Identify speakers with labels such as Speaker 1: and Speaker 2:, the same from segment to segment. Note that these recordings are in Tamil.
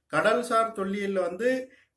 Speaker 1: கடல்சார் தொல்லியல்ல வந்து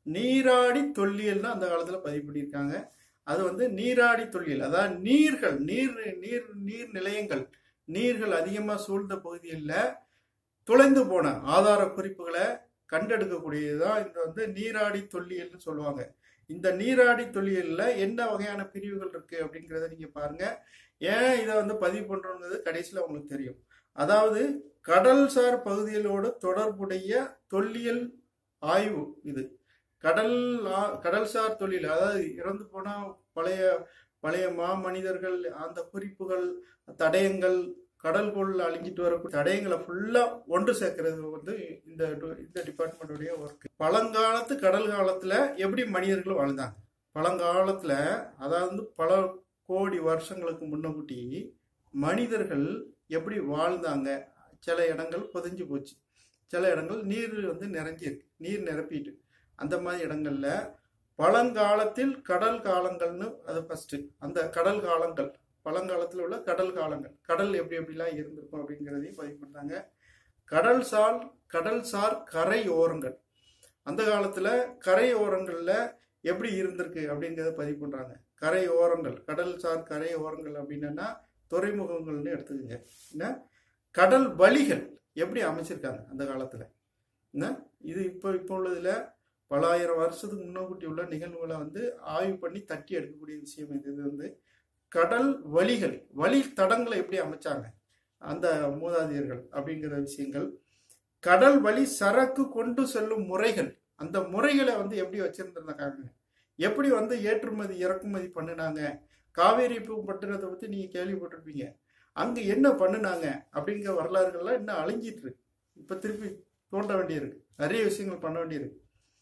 Speaker 1: நீராடி தொல்லியல்னு அந்த காலத்துல பதிவு பண்ணியிருக்காங்க அது வந்து நீராடி தொல்லியல் அதாவது நீர்கள் நீர் நீர் நீர் நிலையங்கள் நீர்கள் அதிகமாக சூழ்ந்த பகுதிகளில் தொலைந்து போன ஆதார குறிப்புகளை கண்டெடுக்கக்கூடியதுதான் இந்த வந்து நீராடி தொல்லியல்னு சொல்லுவாங்க இந்த நீராடி தொல்லியல்ல என்ன வகையான பிரிவுகள் இருக்கு அப்படிங்கிறத நீங்க பாருங்க ஏன் இதை வந்து பதிவு பண்றோங்கிறது கடைசியில் உங்களுக்கு தெரியும் அதாவது கடல்சார் பகுதிகளோடு தொடர்புடைய தொல்லியல் ஆய்வு இது கடல் ஆ- கடல்சார் தொழில் அதாவது இறந்து போன பழைய பழைய மாமனிதர்கள் அந்த குறிப்புகள் தடயங்கள் கடல்கோள் அழிஞ்சிட்டு வரக்கூடிய தடயங்களை ஃபுல்லா ஒன்று சேர்க்கறது வந்து இந்த டு- இந்த டிபார்ட்மெண்ட்டுடைய ஒர்க் பழங்காலத்து கடல் காலத்துல எப்படி மனிதர்கள் வாழ்ந்தாங்க பழங்காலத்துல அதாவது பல கோடி வருஷங்களுக்கு முன்னக்கூட்டி மனிதர்கள் எப்படி வாழ்ந்தாங்க சில இடங்கள் புதைஞ்சு போச்சு சில இடங்கள் நீர் வந்து நிறைஞ்சிருக்கு நீர் நிரப்பிட்டு அந்த மாதிரி இடங்கள்ல பழங்காலத்தில் கடல் காலங்கள்னு அது ஃபர்ஸ்ட் அந்த கடல் காலங்கள் பழங்காலத்தில் உள்ள கடல் காலங்கள் கடல் எப்படி எப்படிலாம் இருந்திருக்கும் அப்படிங்கிறதையும் பதிவு பண்ணாங்க கடல் சார் கடல் சார் கரை ஓரங்கள் அந்த காலத்துல கரை ஓரங்கள்ல எப்படி இருந்திருக்கு அப்படிங்கிறத பதிவு பண்றாங்க கரை ஓரங்கள் கடல் சார் கரை ஓரங்கள் அப்படின்னா துறைமுகங்கள்னு எடுத்துக்கோங்க என்ன கடல் வழிகள் எப்படி அமைச்சிருக்காங்க அந்த காலத்துல என்ன இது இப்போ இப்போ உள்ளதுல பல ஆயிரம் வருஷத்துக்கு முன்னக்கூட்டி உள்ள நிகழ்வுகளை வந்து ஆய்வு பண்ணி தட்டி எடுக்கக்கூடிய விஷயம் இது இது வந்து கடல் வழிகள் வழி தடங்களை எப்படி அமைச்சாங்க அந்த மூதாதையர்கள் அப்படிங்கிற விஷயங்கள் கடல் வழி சரக்கு கொண்டு செல்லும் முறைகள் அந்த முறைகளை வந்து எப்படி வச்சிருந்திருந்தாங்க எப்படி வந்து ஏற்றுமதி இறக்குமதி பண்ணினாங்க காவேரி பூ பட்டினத்தை பத்தி நீங்க கேள்விப்பட்டிருப்பீங்க அங்க என்ன பண்ணுனாங்க அப்படிங்கிற வரலாறுகள்லாம் இன்னும் அழிஞ்சிட்டு இருக்கு இப்ப திருப்பி தோண்ட வேண்டியிருக்கு நிறைய விஷயங்கள் பண்ண வேண்டியிருக்கு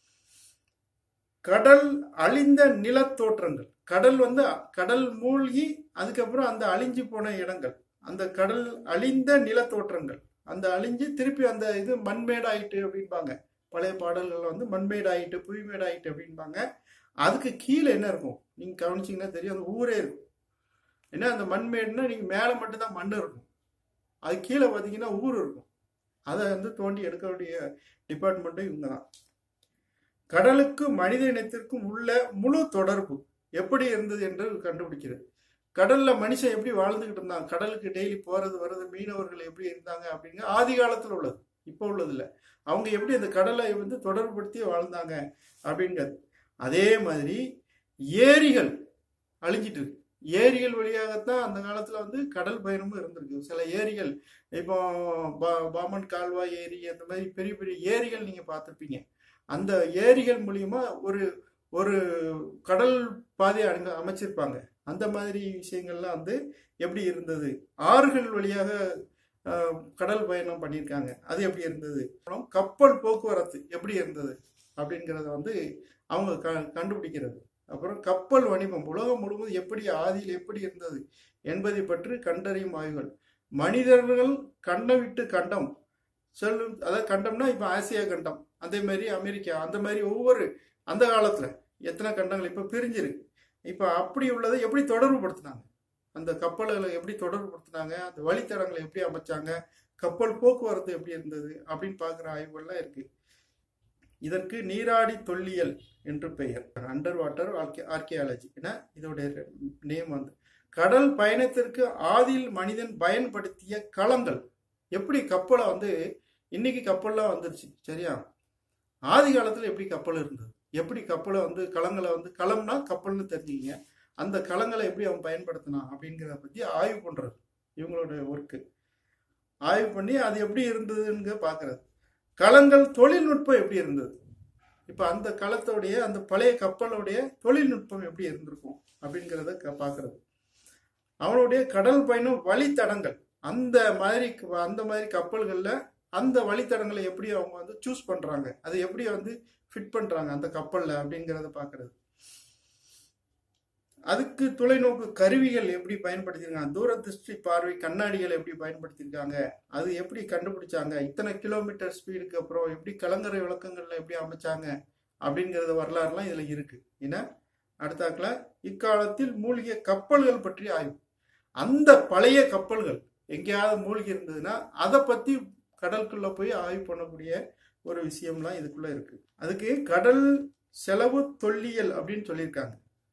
Speaker 1: கடல் அழிந்த நிலத்தோற்றங்கள் கடல் வந்து கடல் மூழ்கி அதுக்கப்புறம் அந்த அழிஞ்சு போன இடங்கள் அந்த கடல் அழிந்த நிலத்தோற்றங்கள் அந்த அழிஞ்சு திருப்பி அந்த இது மண்மேடாயிட்டு அப்படின்பாங்க பழைய பாடல்கள் வந்து மண்மேடாயிட்டு புவிமேடாயிட்டு அப்படின்பாங்க அதுக்கு கீழே என்ன இருக்கும் நீங்க கவனிச்சீங்கன்னா தெரியும் அந்த ஊரே இருக்கும் ஏன்னா அந்த மண்மேடுனா நீங்க மேலே மட்டும்தான் மண் இருக்கும் அது கீழே பார்த்தீங்கன்னா ஊர் இருக்கும் அதை வந்து தோண்டி எடுக்க வேண்டிய டிபார்ட்மெண்ட்டும் இவங்க தான் கடலுக்கு மனித இனத்திற்கும் உள்ள முழு தொடர்பு எப்படி இருந்தது என்று கண்டுபிடிக்கிறது கடல்ல மனுஷன் எப்படி வாழ்ந்துகிட்டு இருந்தான் கடலுக்கு டெய்லி போறது வர்றது மீனவர்கள் எப்படி இருந்தாங்க அப்படிங்க ஆதி காலத்துல உள்ளது இப்போ உள்ளது இல்ல அவங்க எப்படி அந்த கடலை வந்து தொடர்புபடுத்தி வாழ்ந்தாங்க அப்படிங்கிறது அதே மாதிரி ஏரிகள் அழிஞ்சிட்டு இருக்கு ஏரிகள் வழியாகத்தான் அந்த காலத்துல வந்து கடல் பயணமும் இருந்திருக்கு சில ஏரிகள் இப்போ பா- பாமன் கால்வாய் ஏரி அந்த மாதிரி பெரிய பெரிய ஏரிகள் நீங்க பார்த்திருப்பீங்க அந்த ஏரிகள் மூலியமா ஒரு ஒரு கடல் பாதை அங்க அமைச்சிருப்பாங்க அந்த மாதிரி விஷயங்கள்லாம் வந்து எப்படி இருந்தது ஆறுகள் வழியாக அஹ், கடல் பயணம் பண்ணியிருக்காங்க அது எப்படி இருந்தது அப்புறம் கப்பல் போக்குவரத்து எப்படி இருந்தது அப்படிங்கிறத வந்து அவங்க க கண்டுபிடிக்கிறது அப்புறம் கப்பல் வணிகம் உலகம் முழுவதும் எப்படி ஆதியில் எப்படி இருந்தது என்பதை பற்றி கண்டறியும் ஆய்வுகள் மனிதர்கள் கண்டம் விட்டு கண்டம் செல்லும் அதாவது கண்டம்னா இப்போ ஆசியா கண்டம் அதே மாதிரி அமெரிக்கா அந்த மாதிரி ஒவ்வொரு அந்த காலத்துல எத்தனை கண்டங்கள் இப்போ பிரிஞ்சிருக்கு இப்போ அப்படி உள்ளதை எப்படி தொடர்பு படுத்தினாங்க அந்த கப்பல்களை எப்படி தொடர்பு படுத்தினாங்க அந்த வழித்தடங்களை எப்படி அமைச்சாங்க கப்பல் போக்குவரத்து எப்படி இருந்தது அப்படின்னு பார்க்குற ஆய்வுகள்லாம் இருக்கு இதற்கு நீராடி தொல்லியல் என்று பெயர் அண்டர் வாட்டர் ஆர்கியாலஜி என இதோடைய நேம் வந்து கடல் பயணத்திற்கு ஆதியில் மனிதன் பயன்படுத்திய களங்கள் எப்படி கப்பலை வந்து இன்னைக்கு கப்பல்லாம் வந்துருச்சு சரியா ஆதி காலத்துல எப்படி கப்பல் இருந்தது எப்படி கப்பலை வந்து களங்களை வந்து களம்னா கப்பல்னு தெரிஞ்சுங்க அந்த களங்களை எப்படி அவன் பயன்படுத்தினான் அப்படிங்கிறத பத்தி ஆய்வு பண்றது இவங்களோட ஒர்க்கு ஆய்வு பண்ணி அது எப்படி இருந்ததுன்னு பார்க்கறது களங்கள் தொழில்நுட்பம் எப்படி இருந்தது இப்போ அந்த களத்தோடைய அந்த பழைய கப்பலுடைய தொழில்நுட்பம் எப்படி இருந்திருக்கும் அப்படிங்கிறத க- பார்க்கறது அவனுடைய கடல் பயணம் வழித்தடங்கள் அந்த மாதிரி அந்த மாதிரி கப்பல்கள்ல அந்த வழித்தடங்களை எப்படி அவங்க வந்து சூஸ் பண்றாங்க அதை எப்படி வந்து ஃபிட் பண்றாங்க அந்த கப்பல்ல அப்படிங்கிறத பார்க்கறது அதுக்கு தொலைநோக்கு கருவிகள் எப்படி பயன்படுத்தியிருக்காங்க தூரதிருஷ்டி பார்வை கண்ணாடிகள் எப்படி பயன்படுத்தியிருக்காங்க அது எப்படி கண்டுபிடிச்சாங்க இத்தனை கிலோமீட்டர் ஸ்பீடுக்கு அப்புறம் எப்படி கலங்கரை விளக்கங்கள்ல எப்படி அமைச்சாங்க அப்படிங்கிறது வரலாறுலாம் இதுல இருக்கு ஏன்னா அடுத்தாக்குல இக்காலத்தில் மூழ்கிய கப்பல்கள் பற்றி ஆய்வு அந்த பழைய கப்பல்கள் எங்கேயாவது மூழ்கி இருந்ததுன்னா அதை பத்தி கடலுக்குள்ள போய் ஆய்வு பண்ணக்கூடிய ஒரு விஷயம்லாம் இதுக்குள்ள இருக்கு அதுக்கு கடல் செலவு தொல்லியல் அப்படின்னு சொல்லியிருக்காங்க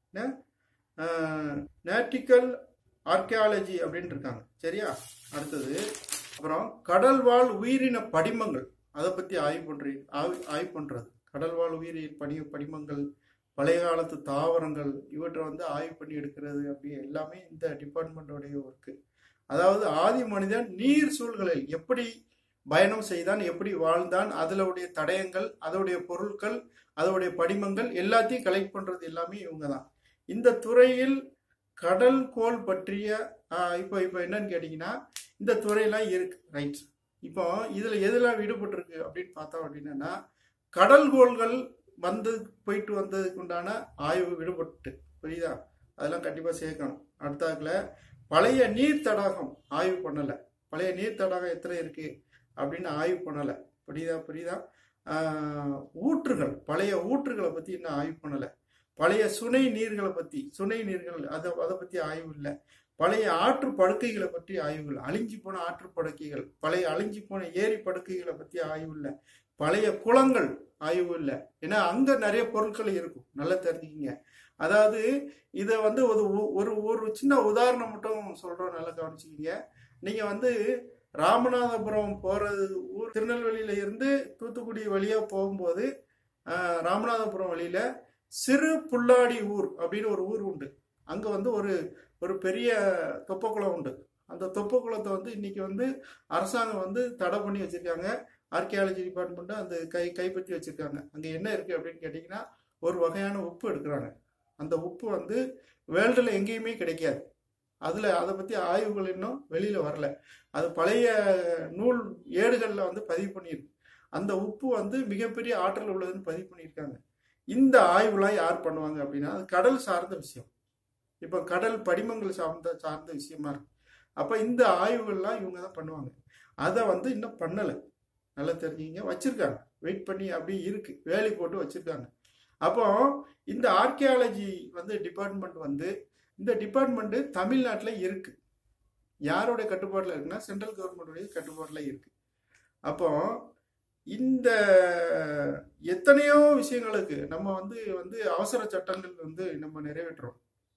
Speaker 1: நேட்டிக்கல் ஆர்கியாலஜி அப்படின்னு இருக்காங்க சரியா அடுத்தது அப்புறம் கடல்வாழ் உயிரின படிமங்கள் அதை பற்றி ஆய்வு பண்ணுறீ ஆய்வு ஆய்வு பண்ணுறது கடல்வாழ் உயிரி படி படிமங்கள் பழைய காலத்து தாவரங்கள் இவற்றை வந்து ஆய்வு பண்ணி எடுக்கிறது அப்படி எல்லாமே இந்த டிபார்ட்மெண்ட்டோடைய ஒர்க்கு அதாவது ஆதி மனிதன் நீர் சூழ்களில் எப்படி பயணம் செய்தான் எப்படி வாழ்ந்தான் அதனுடைய தடயங்கள் அதோடைய பொருட்கள் அதோடைய படிமங்கள் எல்லாத்தையும் கலெக்ட் பண்ணுறது எல்லாமே இவங்க தான் இந்த துறையில் கடல் கோள் பற்றிய இப்போ இப்போ என்னன்னு கேட்டிங்கன்னா இந்த துறையெல்லாம் இருக்கு ரைட் இப்போ இதில் எதெல்லாம் விடுபட்டிருக்கு அப்படின்னு பார்த்தோம் அப்படின்னா கடல் கோள்கள் வந்து போயிட்டு வந்ததுக்கு உண்டான ஆய்வு விடுபட்டு புரியுதா அதெல்லாம் கண்டிப்பாக சேர்க்கணும் அடுத்தாக்கில் பழைய நீர் தடாகம் ஆய்வு பண்ணலை பழைய நீர் தடாகம் எத்தனை இருக்கு அப்படின்னு ஆய்வு பண்ணலை புரியுதா புரியுதா ஊற்றுகள் பழைய ஊற்றுகளை பற்றி இன்னும் ஆய்வு பண்ணலை பழைய சுனை நீர்களை பற்றி சுனை நீர்கள் அதை அதை பற்றி ஆய்வு இல்லை பழைய ஆற்று படுக்கைகளை பற்றி ஆய்வுகள் அழிஞ்சு போன ஆற்று படுக்கைகள் பழைய அழிஞ்சு போன ஏரி படுக்கைகளை பற்றி ஆய்வு இல்லை பழைய குளங்கள் ஆய்வு இல்லை ஏன்னா அங்கே நிறைய பொருட்கள் இருக்கும் நல்லா தெரிஞ்சுக்கிங்க அதாவது இதை வந்து ஒரு ஒரு ஒரு சின்ன உதாரணம் மட்டும் சொல்கிறோம் நல்லா கவனிச்சுக்கிங்க நீங்கள் வந்து ராமநாதபுரம் போகிறது ஊர் திருநெல்வேலியில இருந்து தூத்துக்குடி வழியாக போகும்போது ராமநாதபுரம் வழியில் சிறு புல்லாடி ஊர் அப்படின்னு ஒரு ஊர் உண்டு அங்கே வந்து ஒரு ஒரு பெரிய தொப்பக்குளம் உண்டு அந்த தொப்பக்குளத்தை வந்து இன்னைக்கு வந்து அரசாங்கம் வந்து தடை பண்ணி வச்சிருக்காங்க ஆர்கியாலஜி டிபார்ட்மெண்ட்டு அந்த கை கைப்பற்றி வச்சிருக்காங்க அங்கே என்ன இருக்குது அப்படின்னு கேட்டிங்கன்னா ஒரு வகையான உப்பு எடுக்கிறாங்க அந்த உப்பு வந்து வேர்ல்டில் எங்கேயுமே கிடைக்காது அதில் அதை பற்றி ஆய்வுகள் இன்னும் வெளியில் வரல அது பழைய நூல் ஏடுகளில் வந்து பதிவு பண்ணியிருக்கு அந்த உப்பு வந்து மிகப்பெரிய ஆற்றல் உள்ளதுன்னு பதிவு பண்ணியிருக்காங்க இந்த ஆய்வுலாம் யார் பண்ணுவாங்க அப்படின்னா அது கடல் சார்ந்த விஷயம் இப்போ கடல் படிமங்கள் சார்ந்த சார்ந்த விஷயமா இருக்கு அப்போ இந்த ஆய்வுகள்லாம் இவங்க தான் பண்ணுவாங்க அதை வந்து இன்னும் பண்ணலை நல்லா தெரிஞ்சுங்க வச்சிருக்காங்க வெயிட் பண்ணி அப்படி இருக்கு வேலி போட்டு வச்சிருக்காங்க அப்போ இந்த ஆர்கியாலஜி வந்து டிபார்ட்மெண்ட் வந்து இந்த டிபார்ட்மெண்ட்டு தமிழ்நாட்டில் இருக்கு யாருடைய கட்டுப்பாட்டில் இருக்குன்னா சென்ட்ரல் கவர்மெண்ட்டுடைய கட்டுப்பாட்டில் இருக்கு அப்போ இந்த எத்தனையோ விஷயங்களுக்கு நம்ம வந்து வந்து அவசர சட்டங்கள் வந்து நம்ம நிறைவேற்றுறோம்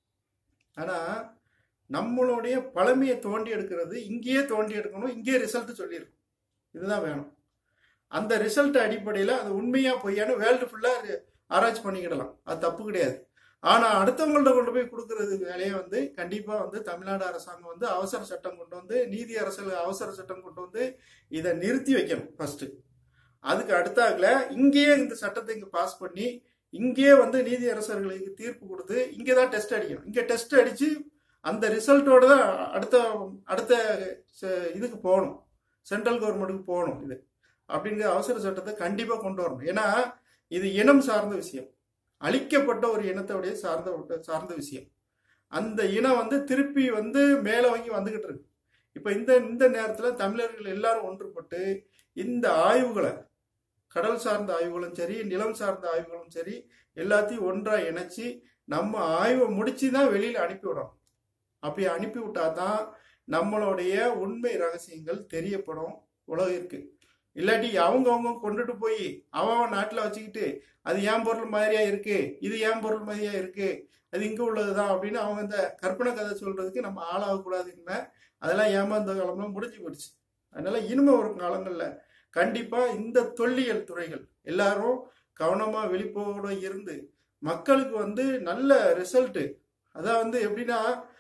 Speaker 1: ஆனால் நம்மளுடைய பழமையை தோண்டி எடுக்கிறது இங்கேயே தோண்டி எடுக்கணும் இங்கேயே ரிசல்ட் சொல்லியிருக்கும் இதுதான் வேணும் அந்த ரிசல்ட் அடிப்படையில் அது உண்மையா பொய்யான்னு வேர்ல்டு ஃபுல்லாக ஆராய்ச்சி பண்ணிக்கிடலாம் அது தப்பு கிடையாது ஆனால் அடுத்தவங்கள்ட்ட கொண்டு போய் கொடுக்கறது வேலையை வந்து கண்டிப்பாக வந்து தமிழ்நாடு அரசாங்கம் வந்து அவசர சட்டம் கொண்டு வந்து நீதி அரசு அவசர சட்டம் கொண்டு வந்து இதை நிறுத்தி வைக்கணும் ஃபர்ஸ்ட் அதுக்கு அடுத்தாக்குல இங்கேயே இந்த சட்டத்தை இங்கே பாஸ் பண்ணி இங்கேயே வந்து நீதி அரசர்களுக்கு தீர்ப்பு கொடுத்து இங்கே தான் டெஸ்ட் அடிக்கணும் இங்கே டெஸ்ட் அடித்து அந்த ரிசல்ட்டோட தான் அடுத்த அடுத்த இதுக்கு போகணும் சென்ட்ரல் கவர்மெண்ட்டுக்கு போகணும் இது அப்படிங்கிற அவசர சட்டத்தை கண்டிப்பாக கொண்டு வரணும் ஏன்னா இது இனம் சார்ந்த விஷயம் அழிக்கப்பட்ட ஒரு இனத்தோடைய சார்ந்த சார்ந்த விஷயம் அந்த இனம் வந்து திருப்பி வந்து மேலே வாங்கி வந்துகிட்டு இருக்கு இப்போ இந்த இந்த நேரத்தில் தமிழர்கள் எல்லாரும் ஒன்றுபட்டு இந்த ஆய்வுகளை கடல் சார்ந்த ஆய்வுகளும் சரி நிலம் சார்ந்த ஆய்வுகளும் சரி எல்லாத்தையும் ஒன்றாக இணைச்சி நம்ம ஆய்வை முடிச்சு தான் வெளியில் அனுப்பிவிடணும் அப்படி அனுப்பி விட்டா தான் நம்மளுடைய உண்மை ரகசியங்கள் தெரியப்படும் உலகிற்கு இல்லாட்டி அவங்க அவங்க கொண்டுட்டு போய் அவன் நாட்டில் வச்சுக்கிட்டு அது ஏன் பொருள் மாதிரியா இருக்கு இது ஏன் பொருள் மாதிரியா இருக்கு அது இங்கே உள்ளதுதான் அப்படின்னு அவங்க இந்த கற்பனை கதை சொல்றதுக்கு நம்ம ஆளாகக்கூடாது இனிமே அதெல்லாம் ஏமாந்த காலம்லாம் முடிஞ்சு போயிடுச்சு அதனால இனிமே வரும் காலங்களில் கண்டிப்பா இந்த தொல்லியல் துறைகள் எல்லாரும் கவனமா விழிப்போட இருந்து மக்களுக்கு வந்து நல்ல ரிசல்ட்டு அதான் வந்து எப்படின்னா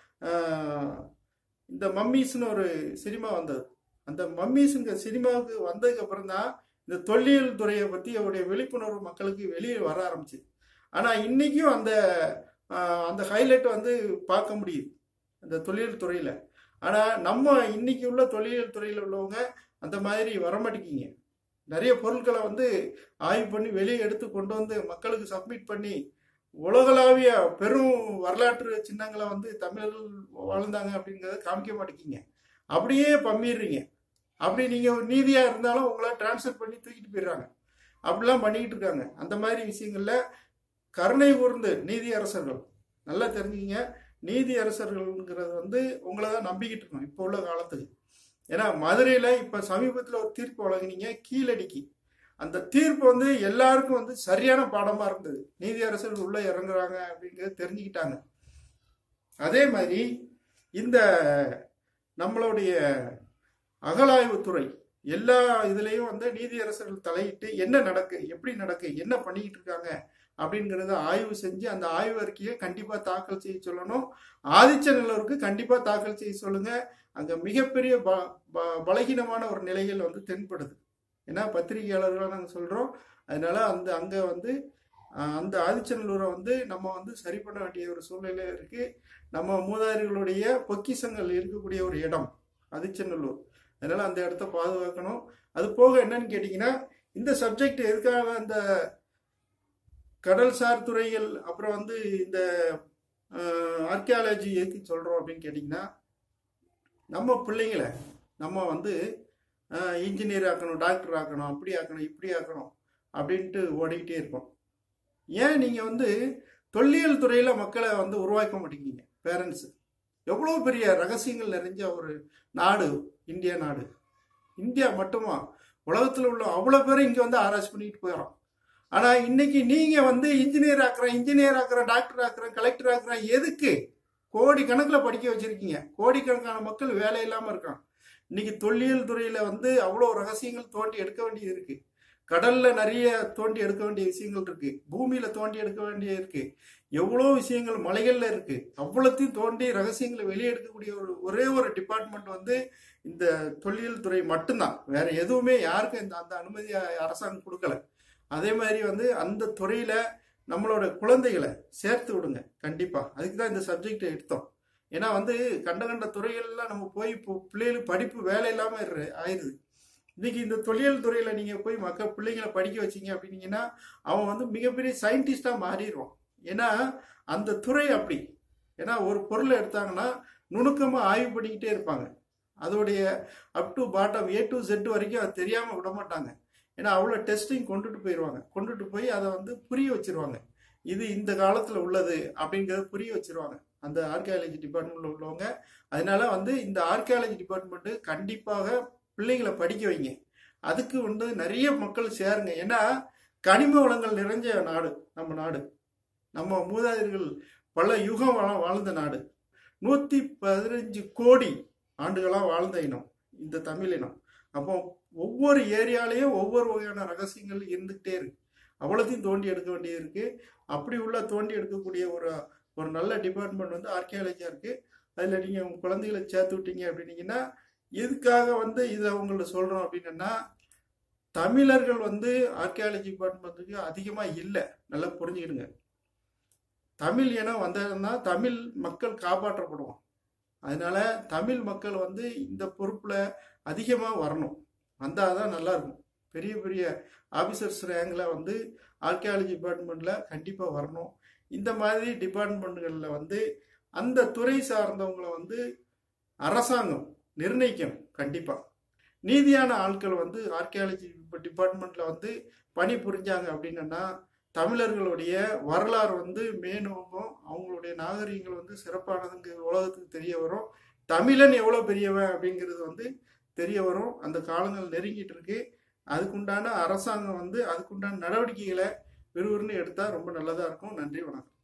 Speaker 1: இந்த மம்மீஸ்னு ஒரு சினிமா வந்தது அந்த மம்மீஸுங்க சினிமாவுக்கு வந்ததுக்கு அப்புறம் தான் இந்த தொல்லியல் துறையை பற்றி அவருடைய விழிப்புணர்வு மக்களுக்கு வெளியே வர ஆரம்பிச்சு ஆனால் இன்னைக்கும் அந்த அந்த ஹைலைட் வந்து பார்க்க முடியுது அந்த தொல்லியல் துறையில் ஆனால் நம்ம இன்னைக்கு உள்ள தொல்லியல் துறையில் உள்ளவங்க அந்த மாதிரி வரமாட்டேங்கிங்க நிறைய பொருட்களை வந்து ஆய்வு பண்ணி வெளியே எடுத்து கொண்டு வந்து மக்களுக்கு சப்மிட் பண்ணி உலகளாவிய பெரும் வரலாற்று சின்னங்களை வந்து தமிழர்கள் வாழ்ந்தாங்க அப்படிங்கிறத காமிக்க மாட்டேங்கிங்க அப்படியே பம்மிடுறீங்க அப்படி நீங்கள் நீதியாக இருந்தாலும் உங்களை டிரான்ஸ்ஃபர் பண்ணி தூக்கிட்டு போயிடுறாங்க அப்படிலாம் பண்ணிக்கிட்டு இருக்காங்க அந்த மாதிரி விஷயங்களில் கருணை கூர்ந்து நீதி அரசர்கள் நல்லா தெரிஞ்சுக்கிங்க நீதி அரசர்கள்ங்கிறது வந்து உங்களை தான் நம்பிக்கிட்டு இருக்கணும் இப்போ உள்ள காலத்துக்கு ஏன்னா மதுரையில் இப்போ சமீபத்தில் ஒரு தீர்ப்பு வழங்கினீங்க கீழடிக்கு அந்த தீர்ப்பு வந்து எல்லாருக்கும் வந்து சரியான பாடமா இருந்தது நீதியரசர்கள் உள்ள இறங்குறாங்க அப்படிங்கிறது தெரிஞ்சுக்கிட்டாங்க அதே மாதிரி இந்த நம்மளுடைய அகலாய்வுத்துறை எல்லா இதுலேயும் வந்து நீதியரசர்கள் தலையிட்டு என்ன நடக்கு எப்படி நடக்கு என்ன பண்ணிக்கிட்டு இருக்காங்க அப்படிங்கிறத ஆய்வு செஞ்சு அந்த ஆய்வு அறிக்கையை கண்டிப்பாக தாக்கல் செய்ய சொல்லணும் ஆதிச்சநல்லூருக்கு கண்டிப்பாக தாக்கல் செய்ய சொல்லுங்க அங்கே மிகப்பெரிய ப ப- பலகீனமான ஒரு நிலைகள் வந்து தென்படுது ஏன்னா பத்திரிகையாளர்களாக நாங்கள் சொல்கிறோம் அதனால அந்த அங்கே வந்து அஹ், அந்த ஆதிச்சநல்லூரை வந்து நம்ம வந்து சரி பண்ண வேண்டிய ஒரு சூழ்நிலை இருக்குது நம்ம மூதாதையர்களுடைய பொக்கிஷங்கள் இருக்கக்கூடிய ஒரு இடம் ஆதிச்சநல்லூர் அதனால அந்த இடத்த பாதுகாக்கணும் அது போக என்னன்னு கேட்டிங்கன்னா இந்த சப்ஜெக்ட் எதுக்காக அந்த கடல்சார் துறைகள் அப்புறம் வந்து இந்த ஆர்கியாலஜி எதுக்கு சொல்கிறோம் அப்படின்னு கேட்டிங்கன்னா நம்ம பிள்ளைங்களை நம்ம வந்து இன்ஜினியர் ஆக்கணும் டாக்டர் ஆக்கணும் அப்படி ஆக்கணும் இப்படி ஆக்கணும் அப்படின்ட்டு ஓடிக்கிட்டே இருக்கோம் ஏன் நீங்கள் வந்து தொல்லியல் துறையில் மக்களை வந்து உருவாக்க மாட்டேங்கிறீங்க பேரண்ட்ஸு எவ்வளோ பெரிய ரகசியங்கள் நிறைஞ்ச ஒரு நாடு இந்தியா நாடு இந்தியா மட்டுமா உலகத்தில் உள்ள அவ்வளோ பேரும் இங்கே வந்து ஆராய்ச்சி பண்ணிட்டு போயிடறோம் ஆனால் இன்னைக்கு நீங்கள் வந்து இன்ஜினியர் ஆக்குறேன் இன்ஜினியர் ஆக்குறேன் டாக்டர் ஆக்குறேன் கலெக்டர் ஆக்குறேன் எதுக்கு கோடி கணக்கில் படிக்க வச்சிருக்கீங்க கோடிக்கணக்கான மக்கள் வேலை இல்லாமல் இருக்கான் இன்னைக்கு தொல்லியல் துறையில் வந்து அவ்வளோ ரகசியங்கள் தோண்டி எடுக்க வேண்டியது இருக்கு கடல்ல நிறைய தோண்டி எடுக்க வேண்டிய விஷயங்கள் இருக்கு பூமியில தோண்டி எடுக்க வேண்டிய இருக்கு எவ்வளோ விஷயங்கள் மலைகள்ல இருக்கு அவ்வளோத்தையும் தோண்டி ரகசியங்களை வெளியே எடுக்கக்கூடிய ஒரு ஒரே ஒரு டிபார்ட்மெண்ட் வந்து இந்த தொல்லியல் துறை மட்டும்தான் வேற எதுவுமே யாருக்கும் இந்த அந்த அனுமதி அரசாங்கம் கொடுக்கல அதே மாதிரி வந்து அந்த துறையில நம்மளோட குழந்தைகளை சேர்த்து விடுங்க கண்டிப்பா அதுக்கு தான் இந்த சப்ஜெக்ட் எடுத்தோம் ஏன்னா வந்து கண்ட கண்ட துறைகள்லாம் நம்ம போய் இப்போ பிள்ளைகளுக்கு படிப்பு வேலை இல்லாமல் இரு- ஆயிடுது இன்னைக்கு இந்த தொழில் துறையில நீங்க போய் மக்கள் பிள்ளைங்களை படிக்க வச்சீங்க அப்படின்னீங்கன்னா அவன் வந்து மிகப்பெரிய சயின்டிஸ்டா மாறிடுவான் ஏன்னா அந்த துறை அப்படி ஏன்னா ஒரு பொருளை எடுத்தாங்கன்னா நுணுக்கமா ஆய்வு பண்ணிக்கிட்டே இருப்பாங்க அதோடைய up to bottom A to Z வரைக்கும் அது தெரியாம விட மாட்டாங்க ஏன்னா அவ்வளோ டெஸ்டிங் கொண்டுட்டு போயிடுவாங்க கொண்டுட்டு போய் அதை வந்து புரிய வச்சிருவாங்க இது இந்த காலத்தில் உள்ளது அப்படிங்கிறத புரிய வச்சிருவாங்க அந்த ஆர்கியாலஜி டிபார்ட்மெண்ட்ல உள்ளவங்க அதனால வந்து இந்த ஆர்கியாலஜி டிபார்ட்மெண்ட்டு கண்டிப்பாக பிள்ளைங்களை படிக்க வைங்க அதுக்கு வந்து நிறைய மக்கள் சேருங்க ஏன்னா கனிம வளங்கள் நிறைஞ்ச நாடு நம்ம நாடு நம்ம மூதாதையர்கள் பல யுகம் வாழ வாழ்ந்த நாடு நூற்றி பதினஞ்சு கோடி ஆண்டுகளாக வாழ்ந்த இனம் இந்த தமிழ் இனம் அப்போ ஒவ்வொரு ஏரியாலையும் ஒவ்வொரு வகையான ரகசியங்கள் இருந்துகிட்டே இருக்கு அவ்வளோத்தையும் தோண்டி எடுக்க வேண்டியது இருக்கு அப்படி உள்ள தோண்டி எடுக்கக்கூடிய ஒரு ஒரு நல்ல டிபார்ட்மெண்ட் வந்து ஆர்கியாலஜியாக இருக்கு அதில் நீங்கள் உங்கள் குழந்தைகளை சேர்த்து விட்டீங்க அப்படின்னீங்கன்னா எதுக்காக வந்து இதை அவங்கள்ட்ட சொல்கிறோம் அப்படின்னா தமிழர்கள் வந்து ஆர்கியாலஜி டிபார்ட்மெண்ட்டுக்கு அதிகமாக இல்லை நல்லா புரிஞ்சுக்கிடுங்க தமிழ் இனம் வந்ததுன்னா தமிழ் மக்கள் காப்பாற்றப்படுவோம் அதனால தமிழ் மக்கள் வந்து இந்த பொறுப்பில் அதிகமாக வரணும் வந்தால் தான் நல்லா இருக்கும் பெரிய பெரிய ஆஃபீஸர்ஸ் ரேங்கில் வந்து ஆர்கியாலஜி டிபார்ட்மெண்ட்டில் கண்டிப்பாக வரணும் இந்த மாதிரி டிபார்ட்மெண்ட்டுகளில் வந்து அந்த துறை சார்ந்தவங்களை வந்து அரசாங்கம் நிர்ணயிக்கணும் கண்டிப்பாக நீதியான ஆட்கள் வந்து ஆர்கியாலஜி டிபார்ட்மெண்ட்டில் வந்து பணி புரிஞ்சாங்க அப்படின்னா தமிழர்களுடைய வரலாறு வந்து மேனோங்கும் அவங்களுடைய நாகரிகங்கள் வந்து சிறப்பானதுங்க உலகத்துக்கு தெரிய வரும் தமிழன் எவ்வளோ பெரியவன் அப்படிங்கிறது வந்து தெரிய வரும் அந்த காலங்கள் நெருங்கிட்டு இருக்கு அதுக்குண்டான அரசாங்கம் வந்து அதுக்குண்டான நடவடிக்கைகளை விறுவிறுன்னு எடுத்தால் ரொம்ப நல்லதாக இருக்கும் நன்றி வணக்கம்